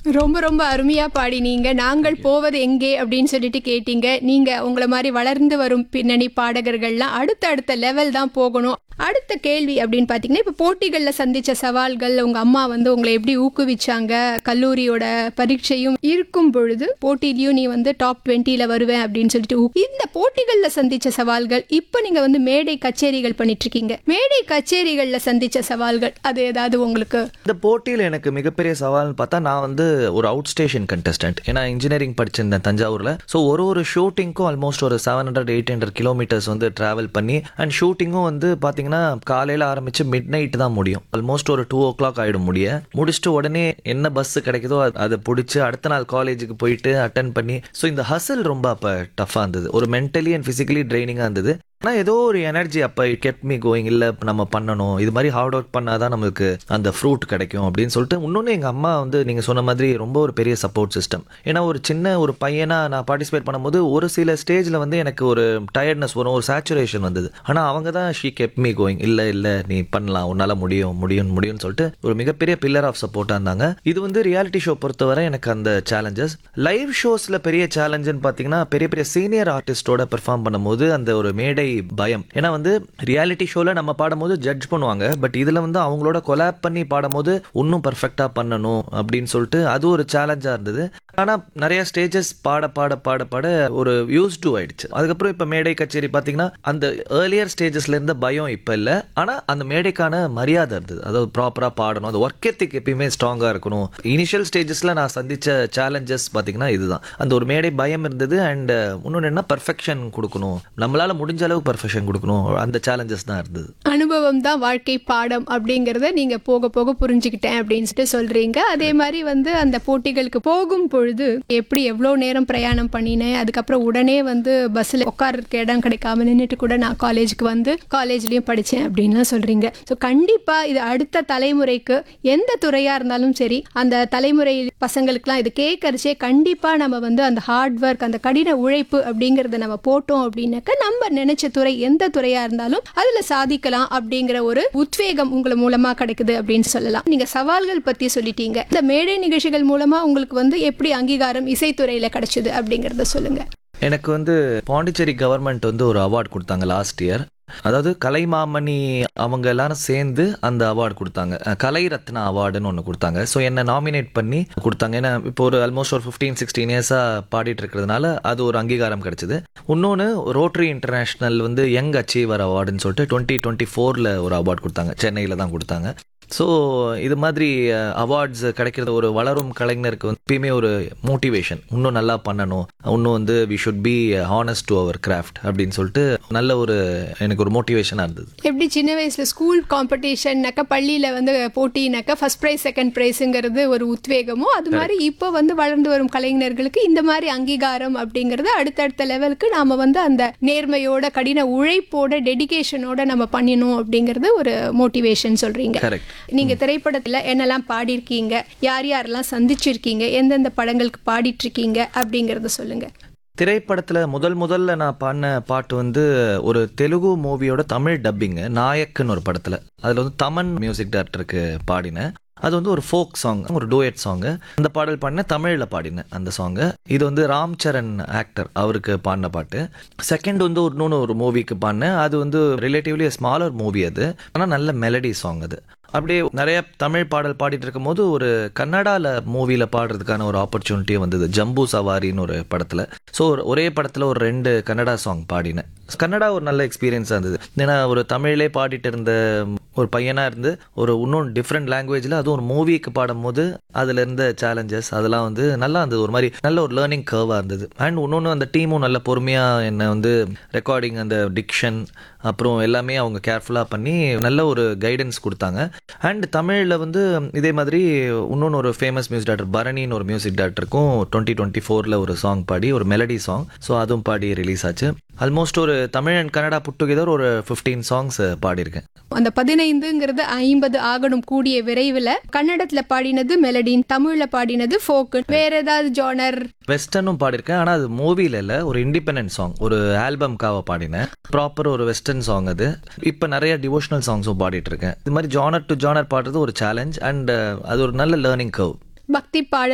ரொம்ப ரொம்ப அருமையா பாடினீங்க நாங்கள் போவது எங்கே அப்படின்னு சொல்லிட்டு கேட்டீங்க நீங்க உங்களை மாதிரி வளர்ந்து வரும் பின்னணி பாடகர்கள்லாம் அடுத்த அடுத்த லெவல் தான் போகணும் அடுத்த கேள்வி அப்படின்னு பார்த்தீங்கன்னா இப்போ போட்டிகளில் சந்திச்ச சவால்கள் உங்க அம்மா வந்து உங்களை எப்படி ஊக்குவிச்சாங்க கல்லூரியோட பரீட்சையும் இருக்கும் பொழுது போட்டியிலையும் நீ வந்து டாப் டுவெண்ட்டியில் வருவேன் அப்படின்னு சொல்லிட்டு ஊ- இந்த போட்டிகளில் சந்திச்ச சவால்கள் இப்போ நீங்க வந்து மேடை கச்சேரிகள் பண்ணிட்டு இருக்கீங்க மேடை கச்சேரிகளில் சந்திச்ச சவால்கள் அது ஏதாவது உங்களுக்கு இந்த போட்டியில் எனக்கு மிகப்பெரிய சவால்னு பார்த்தா நான் வந்து ஒரு அவுட் ஸ்டேஷன் கண்டஸ்டன்ட் ஏன்னா இன்ஜினியரிங் படிச்சிருந்தேன் தஞ்சாவூரில் ஸோ ஒரு ஒரு ஷூட்டிங்க்கும் ஆல்மோஸ்ட் ஒரு seven hundred eight hundred kilometres வந்து ட்ராவல் பண்ணி அண்ட் ஷூட்டிங்கும் வந்து பார்த்தீங்கன்னா காலையில் ஆரம்பித்து மிட் நைட் தான் முடியும் ஆல்மோஸ்ட் ஒரு டூ ஓ கிளாக் ஆகிடும் முடிய முடிச்சுட்டு உடனே என்ன பஸ் கிடைக்குதோ அது- அதை பிடிச்சி அடுத்த நாள் காலேஜுக்கு போயிட்டு அட்டன் பண்ணி ஸோ இந்த ஹசல் ரொம்ப அப்போ டஃப்பாக இருந்தது ஒரு மென்டலி அண்ட் ஃபிசிக்கலி ட்ரைனிங்காக இருந்தது ஆனால் ஏதோ ஒரு எனர்ஜி அப்போ கெட் மீ கோயிங் இல்லை நம்ம பண்ணணும் இது மாதிரி ஹார்ட் ஒர்க் பண்ணாதான் நமக்கு அந்த ஃப்ரூட் கிடைக்கும் அப்படின்னு சொல்லிட்டு இன்னொன்று எங்கள் அம்மா வந்து நீங்கள் சொன்ன மாதிரி ரொம்ப ஒரு பெரிய சப்போர்ட் சிஸ்டம் ஏன்னா ஒரு சின்ன ஒரு பையனா நான் பார்ட்டிசிபேட் பண்ணும்போது ஒரு சில ஸ்டேஜில் வந்து எனக்கு ஒரு டயர்ட்னஸ் வரும் ஒரு சேச்சுரேஷன் வந்தது ஆனால் அவங்க தான் ஷீ கெப் மீ கோயிங் இல்லை இல்லை நீ பண்ணலாம் உன்னால் முடியும் முடியும் முடியும்னு சொல்லிட்டு ஒரு மிகப்பெரிய பில்லர் ஆஃப் சப்போர்ட்டாக இருந்தாங்க இது வந்து ரியாலிட்டி ஷோ பொறுத்தவரை எனக்கு அந்த சேலஞ்சஸ் லைவ் ஷோஸில் பெரிய சேலஞ்சுன்னு பார்த்தீங்கன்னா பெரிய பெரிய சீனியர் ஆர்டிஸ்டோட பெர்ஃபார்ம் பண்ணும்போது அந்த ஒரு மேடை பயம் ஏன்னா வந்து ரியாலிட்டி ஷோவில் நம்ம பாடும்போது ஜட்ஜ் பண்ணுவாங்க பட் இதில் வந்து அவங்களோட கொலாப் பண்ணி பாடும்போது இன்னும் பர்ஃபெக்டாக பண்ணணும் அப்படின்னு சொல்லிட்டு அது ஒரு சேலஞ்சாக இருந்தது ஆனால் நிறைய ஸ்டேஜஸ் பாட பாட பாட பாட ஒரு யூஸ் டு ஆயிடுச்சு அதுக்கப்புறம் இப்போ மேடை கச்சேரி பார்த்தீங்கன்னா அந்த ஏர்லியர் ஸ்டேஜஸ்ல இருந்த பயம் இப்போ இல்லை ஆனால் அந்த மேடைக்கான மரியாதை இருந்தது அதாவது ப்ராப்பராக பாடணும் அந்த ஒர்க் எத்திக் எப்பயுமே ஸ்ட்ராங்காக இருக்கணும் இனிஷியல் ஸ்டேஜஸில் நான் சந்திச்ச சேலஞ்சஸ் பார்த்தீங்கன்னா இதுதான் அந்த ஒரு மேடை பயம் இருந்தது அண்ட் இன்னொன்று என்ன பர்ஃபெக்ஷன் கொடுக்கணும் நம்மளால முடிஞ்ச அளவு பர்ஃபெக்ஷன் கொடுக்கணும் அந்த சேலஞ்சஸ் தான் இருந்தது அனுபவம் தான் வாழ்க்கை பாடம் அப்படிங்கறத நீங்க போக போக புரிஞ்சுக்கிட்டேன் அப்படின்னு சொல்லிட்டு சொல்றீங்க அதே மாதிரி வந்து அந்த போட்டிகளுக்கு போகும் பொழுது எப்படி எவ்வளவு நேரம் பிரயாணம் பண்ணினேன் அதுக்கப்புறம் உடனே வந்து பஸ்ல உட்கார்றதுக்கு இடம் கிடைக்காம நின்றுட்டு கூட நான் காலேஜுக்கு வந்து காலேஜ்லயும் படிச்சேன் அப்படின்லாம் சொல்றீங்க ஸோ கண்டிப்பா இது அடுத்த தலைமுறைக்கு எந்த துறையா இருந்தாலும் சரி அந்த தலைமுறை பசங்களுக்குலாம் இது கேட்கறச்சே கண்டிப்பா நம்ம வந்து அந்த ஹார்ட் ஒர்க் அந்த கடின உழைப்பு அப்படிங்கறத நம்ம போட்டோம் அப்படின்னாக்க நம்ம நினைச்ச துறை எந்த துறையா இருந்தாலும் அதுல சாதிக்கலாம் அப்படிங்கிற ஒரு உத்வேகம் உங்களை மூலமா கிடைக்குது அப்படின்னு சொல்லலாம் நீங்க சவால்கள் பத்தி சொல்லிட்டீங்க இந்த மேடை நிகழ்ச்சிகள் மூலமா உங்களுக்கு வந்து எப்படி அங்கீகாரம் இசைத்துறையில கிடைச்சது அப்படிங்கறத சொல்லுங்க எனக்கு வந்து பாண்டிச்சேரி கவர்மெண்ட் வந்து ஒரு அவார்ட் கொடுத்தாங்க லாஸ்ட் இயர் அதாவது கலைமாமணி அவங்க எல்லாரும் சேர்ந்து அந்த அவார்டு கொடுத்தாங்க அஹ் கலை ரத்னா அவார்டுன்னு ஒன்று கொடுத்தாங்க ஸோ என்னை நாமினேட் பண்ணி கொடுத்தாங்க ஏன்னா இப்போ ஒரு ஆல்மோஸ்ட் ஒரு ஃபிஃப்டீன் சிக்ஸ்டீன் இயர்ஸாக பாடிட்டு இருக்கிறதுனால அது ஒரு அங்கீகாரம் கிடைச்சது இன்னொன்று ரோட்டரி இன்டர்நேஷ்னல் வந்து யங் அச்சீவர் அவார்டுன்னு சொல்லிட்டு டுவெண்ட்டி டுவெண்ட்டி ஃபோரில் ஒரு அவார்டு கொடுத்தாங்க சென்னையில் தான் கொடுத்தாங்க ஸோ இது மாதிரி அவார்ட்ஸ் கிடைக்கிறது ஒரு வளரும் கலைஞருக்கு வந்து எப்பயுமே ஒரு மோட்டிவேஷன் இன்னும் நல்லா பண்ணணும் இன்னும் வந்து we should be honest to our craft அப்படின்னு சொல்லிட்டு நல்ல ஒரு எனக்கு ஒரு மோட்டிவேஷனாக இருந்தது எப்படி சின்ன வயசுல ஸ்கூல் காம்படிஷன்னாக்கா பள்ளியில வந்து போட்டினாக்கா ஃபர்ஸ்ட் ப்ரைஸ் செகண்ட் ப்ரைஸுங்கிறது ஒரு உத்வேகமோ அது மாதிரி இப்போ வந்து வளர்ந்து வரும் கலைஞர்களுக்கு இந்த மாதிரி அங்கீகாரம் அப்படிங்கிறது அடுத்தடுத்த லெவலுக்கு நாம வந்து அந்த நேர்மையோட கடின உழைப்போட டெடிகேஷனோட நம்ம பண்ணினோம் அப்படிங்கிறது ஒரு மோட்டிவேஷன் சொல்றீங்க கரெக்ட் நீங்க திரைப்படத்துல என்னெல்லாம் பாடியிருக்கீங்க யார் யாரெல்லாம் சந்திச்சிருக்கீங்க எந்தெந்த படங்களுக்கு பாடிட்டு இருக்கீங்க அப்படிங்கறத சொல்லுங்க திரைப்படத்தில் முதல் முதல்ல நான் பாடின பாட்டு வந்து ஒரு தெலுங்கு மூவியோட தமிழ் டப்பிங்கு நாயக்குன்னு ஒரு படத்தில் அதில் வந்து தமன் மியூசிக் டைரக்டருக்கு பாடினேன் அது வந்து ஒரு ஃபோக் சாங் ஒரு டூயட் சாங்கு அந்த பாடல் பாடினேன் தமிழில் பாடினேன் அந்த சாங்கு இது வந்து ராம் சரண் ஆக்டர் அவருக்கு பாடின பாட்டு செகண்ட் வந்து ஒரு இன்னொன்று ஒரு மூவிக்கு பாடினேன் அது வந்து ரிலேட்டிவ்லி ஸ்மாலர் மூவி அது ஆனால் நல்ல மெலடி சாங் அது அப்படியே நிறைய தமிழ் பாடல் பாடிட்டு இருக்கும்போது ஒரு கன்னடால மூவில பாடுறதுக்கான ஒரு ஆப்பர்ச்சுனிட்டி வந்தது ஜம்பு சவாரின்னு ஒரு படத்துல ஸோ ஒரே படத்துல ஒரு ரெண்டு கன்னடா சாங் பாடினேன் கன்னடா ஒரு நல்ல எக்ஸ்பீரியன்ஸாக இருந்தது ஏன்னா ஒரு தமிழ்லே பாடிட்டு இருந்த ஒரு பையனாக இருந்து ஒரு இன்னும் டிஃப்ரெண்ட் லாங்குவேஜில் அதுவும் ஒரு மூவிக்கு பாடும்போது அதில் இருந்த சேலஞ்சஸ் அதெல்லாம் வந்து நல்லா இருந்தது ஒரு மாதிரி நல்ல ஒரு லேர்னிங் கர்வாக இருந்தது அண்ட் இன்னொன்று அந்த டீமும் நல்ல பொறுமையாக என்னை வந்து ரெக்கார்டிங் அந்த டிக்ஷன் அப்புறம் எல்லாமே அவங்க கேர்ஃபுல்லாக பண்ணி நல்ல ஒரு கைடன்ஸ் கொடுத்தாங்க அண்ட் தமிழில் வந்து இதே மாதிரி இன்னொன்று ஒரு ஃபேமஸ் மியூசிக் டேரக்டர் பரணின்னு ஒரு மியூசிக் டேரக்டருக்கும் டுவெண்ட்டி டுவெண்ட்டி ஃபோரில் ஒரு சாங் பாடி ஒரு மெலடி சாங் ஸோ அதுவும் பாடி ரிலீஸ் ஆச்சு ஆல்மோஸ்ட் ஒரு Tamil and Kannada put together ஒரு ஃபிஃப்டீன் சாங்ஸ் பாடியிருக்கேன் அந்த பதினைந்துங்கிறது ஐம்பது ஆகணும் கூடிய விரைவில் கன்னடத்துல பாடினது மெலடின் தமிழ்ல பாடினது ஃபோக்கு வேற ஏதாவது ஜானர் வெஸ்டர்னும் பாடியிருக்கேன் ஆனால் அது மூவியில் இல்லை ஒரு இண்டிபெண்டன்ட் சாங் ஒரு ஆல்பம்காக பாடினேன் ப்ராப்பர் ஒரு வெஸ்டர்ன் சாங் அது இப்போ நிறைய டிவோஷனல் சாங்ஸும் பாடிட்டு இருக்கேன் இது மாதிரி ஜானர் டு ஜானர் பாடுறது ஒரு சேலஞ்ச் அண்ட் அது ஒரு நல்ல லேர்னிங் கர்வ் பக்தி பாடல்